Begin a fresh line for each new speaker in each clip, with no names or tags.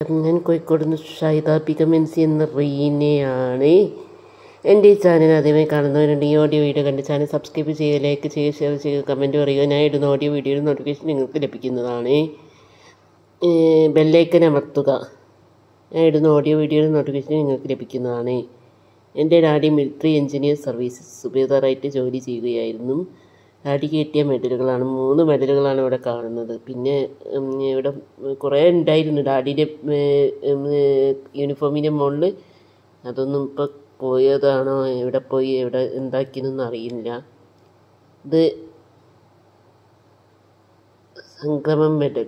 ഞാൻ കോഴിക്കോട് നിന്ന് ഷൈദ പികമെൻസി എന്ന റീനയാണ് എൻ്റെ ഈ ചാനൽ ആദ്യമായി കാണുന്നവരുണ്ട് ഈ ഓഡിയോ വീഡിയോ കണ്ട് ചാനൽ സബ്സ്ക്രൈബ് ചെയ്യുക ലൈക്ക് ചെയ്യുക ഷെയർ ചെയ്യുക കമൻറ്റ് പറയുക ഞാൻ ഇടുന്ന ഓഡിയോ വീഡിയോയുടെ നോട്ടിഫിക്കേഷൻ നിങ്ങൾക്ക് ലഭിക്കുന്നതാണ് ബെല്ലൈക്കൻ അമർത്തുക ഞാൻ ഇടുന്ന ഓഡിയോ വീഡിയോയുടെ നോട്ടിഫിക്കേഷൻ നിങ്ങൾക്ക് ലഭിക്കുന്നതാണ് എൻ്റെ ഡാഡി മിലിറ്ററി എഞ്ചിനീയർ സർവീസസ് സുബേദാറായിട്ട് ജോലി ചെയ്യുകയായിരുന്നു ഡാഡിക്ക് കിട്ടിയ മെഡലുകളാണ് മൂന്ന് മെഡലുകളാണ് ഇവിടെ കാണുന്നത് പിന്നെ ഉം, ഇവിടെ കുറേ ഉണ്ടായിരുന്നു ഡാഡിയുടെ യൂണിഫോമിൻ്റെ മുകളിൽ അതൊന്നും ഇപ്പോൾ പോയതാണോ എവിടെ പോയി എവിടെ എന്താക്കിയെന്നൊന്നും അറിയില്ല ഇത് സംക്രമം മെഡൽ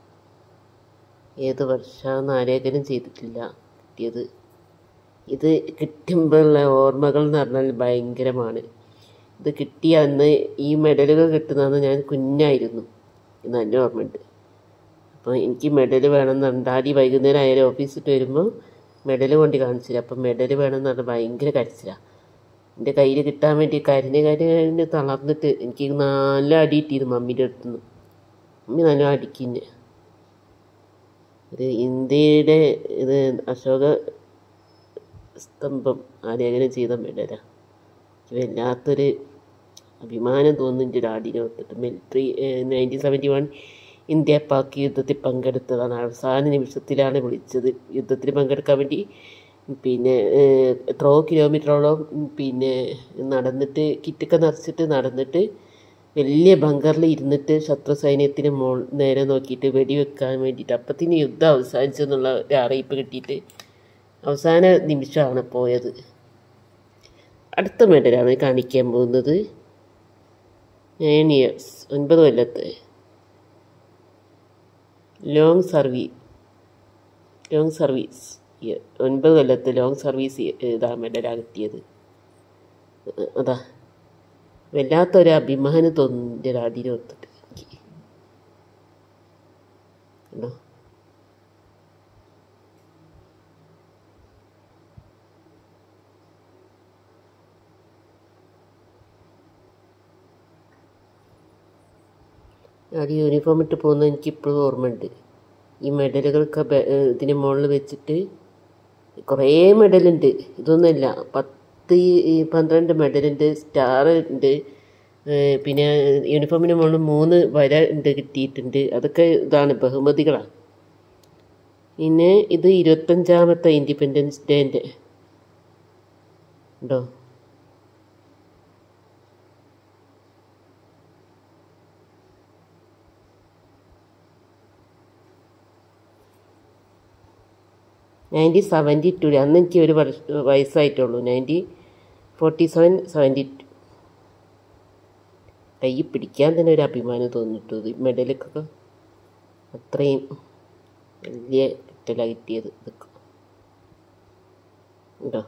ഏത് വർഷമാണെന്ന് ആലേഖനം ചെയ്തിട്ടില്ല കിട്ടിയത് ഇത് കിട്ടുമ്പോഴുള്ള ഓർമ്മകൾ എന്ന് പറഞ്ഞാൽ ഭയങ്കരമാണ് ഇത് കിട്ടിയ അന്ന് ഈ മെഡലുകൾ കിട്ടുന്നതെന്ന് ഞാൻ കുഞ്ഞായിരുന്നു എന്ന് നല്ല ഓർമ്മയുണ്ട് അപ്പോൾ എനിക്ക് മെഡൽ വേണമെന്ന് ഡാഡി വൈകുന്നേരം ആയാലും ഓഫീസിട്ട് വരുമ്പോൾ മെഡൽ കൊണ്ട് കാണിച്ചില്ല അപ്പം മെഡൽ വേണമെന്ന് പറഞ്ഞാൽ ഭയങ്കര കരച്ചിലാണ് എൻ്റെ കയ്യിൽ കിട്ടാൻ വേണ്ടി കരഞ്ഞ് കരഞ്ഞ് കരഞ്ഞ് തളർന്നിട്ട് എനിക്ക് നല്ല അടി കിട്ടിയിരുന്നു മമ്മീൻ്റെ അടുത്ത് നിന്ന് മമ്മി നല്ല അടിക്കിന്നെ ഒരു ഇന്ത്യയുടെ ഇത് അശോക സ്തംഭം ആലേഖനം ചെയ്ത മെഡലാണ് എനിക്ക് വല്ലാത്തൊരു അഭിമാനം തോന്നുന്നുണ്ട് ഡാഡിനെ ഓർത്തിട്ട് military nineteen seventy one India Pak യുദ്ധത്തിൽ പങ്കെടുത്തതാണ് അവസാന നിമിഷത്തിലാണ് വിളിച്ചത് യുദ്ധത്തിൽ പങ്കെടുക്കാൻ വേണ്ടി പിന്നെ ഏഹ്, എത്രയോ കിലോമീറ്ററോളം പിന്നെ നടന്നിട്ട് കിറ്റൊക്കെ നിറച്ചിട്ട് നടന്നിട്ട് വലിയ ബങ്കറിൽ ഇരുന്നിട്ട് ശത്രു സൈന്യത്തിന് മോൾ നേരെ നോക്കിയിട്ട് വെടിവെക്കാൻ വേണ്ടിയിട്ട് അപ്പത്തിന് യുദ്ധം അവസാനിച്ചെന്നുള്ള ഒരു അറിയിപ്പ് കിട്ടിയിട്ട് അവസാന നിമിഷമാണ് പോയത് അടുത്ത മെഡലാണ് കാണിക്കാൻ പോകുന്നത് നയൻ ഇയേഴ്സ് ഒൻപത് കൊല്ലത്തെ long service long service year ഒൻപത് കൊല്ലത്തെ ലോങ് സർവീസ് ഇതാ മെഡലാണ് കിട്ടിയത് അതാ വല്ലാത്തൊരു അഭിമാനം തോന്നുന്നു എൻ്റെ ഡാഡിനെ ഓർത്തിട്ട് എനിക്ക് കണ്ടോ ഡാഡി യൂണിഫോം ഇട്ട് പോകുന്നത് എനിക്ക് ഇപ്പോഴും ഓർമ്മയുണ്ട് ഈ മെഡലുകളൊക്കെ ബെ- ഏഹ് ഇതിന് മുകളിൽ വെച്ചിട്ട് കുറേ മെഡലുണ്ട് ഇതൊന്നുമല്ല പത്ത് ഈ പന്ത്രണ്ട് മെഡലുണ്ട് സ്റ്റാർ ഉണ്ട് ഏഹ് പിന്നെ യൂണിഫോമിന് മുകളിൽ മൂന്ന് വര ഉണ്ട് കിട്ടിയിട്ടുണ്ട് അതൊക്കെ ഇതാണ് ബഹുമതികളാണ് പിന്നെ ഇത് ഇരുപത്തഞ്ചാമത്തെ ഇൻഡിപെൻഡൻസ് ഡേൻ്റെ ഉണ്ടോ നയൻറ്റീൻ സെവൻറ്റി ടു അന്ന് എനിക്ക് ഒരു വർഷ വയസ്സായിട്ടുള്ളൂ nineteen forty seven seventy two കൈ പിടിക്കാൻ തന്നെ ഒരു അഭിമാനം തോന്നിട്ടു ഇത് മെഡലൊക്കെ അത്രയും വലിയ കിട്ടലാണ് കിട്ടിയത് ഇതൊക്കെ ഉണ്ടോ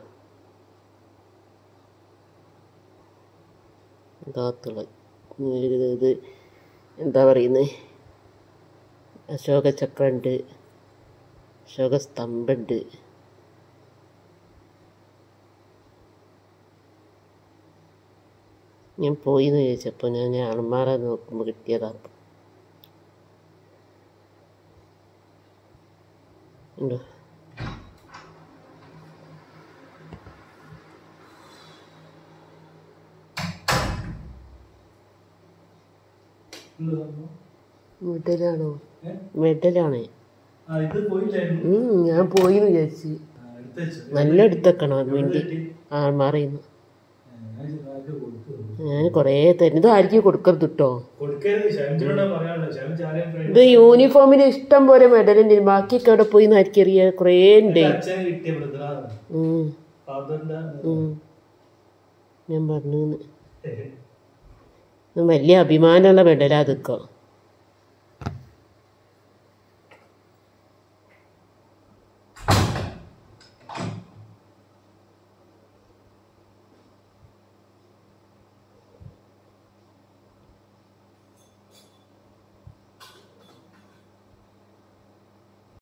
ഇതാത്തുള്ള ഇത് എന്താ പറയുന്നത് അശോക ചക്രമുണ്ട് അശോക സ്തംഭമുണ്ട് ഞാൻ പോയി എന്ന് ചോദിച്ചപ്പോൾ ഞാൻ അണമാറ നോക്കുമ്പോൾ കിട്ടിയതാണ് ഉണ്ടോ മെഡലാണോ മെഡലാണ്
ആ ഇത് പോയില്ലായിരുന്നു
ഉം, ഞാൻ പോയി എന്ന് വിചാരിച്ച്
ആ, എടുത്ത് വെച്ചു.
നല്ല എടുത്തേക്കണം അതിന് വേണ്ടി
കിട്ടി?
ആ മാറിയുന്നു
ആ, ഞാൻ ആർക്ക് കൊടുത്തു?
ഞാൻ കുറേ തരുന്നു ഇത് ആർക്കും കൊടുക്കരുത് കേട്ടോ
കൊടുക്കരുത് ഷാമിച്ചിനോടാ പറയാനുള്ളത് ഷാമിച്ച് ആരെയും friend-
ഇത് യൂണിഫോമിന് ഇഷ്ടം പോലെ മെഡലുണ്ട് ബാക്കിയൊക്കെ അവിടെ പോയി എന്ന് ആർക്കറിയാ കുറേ ഉണ്ട്
എന്റെ അച്ഛന് കിട്ടിയ ബ്രദറാണ്
ഉം,
ഫാദറിന്റെ
ഉം. ഞാൻ പറഞ്ഞു ഇത് വലിയ അഭിമാനമുള്ള മെഡലാ അതൊക്കെ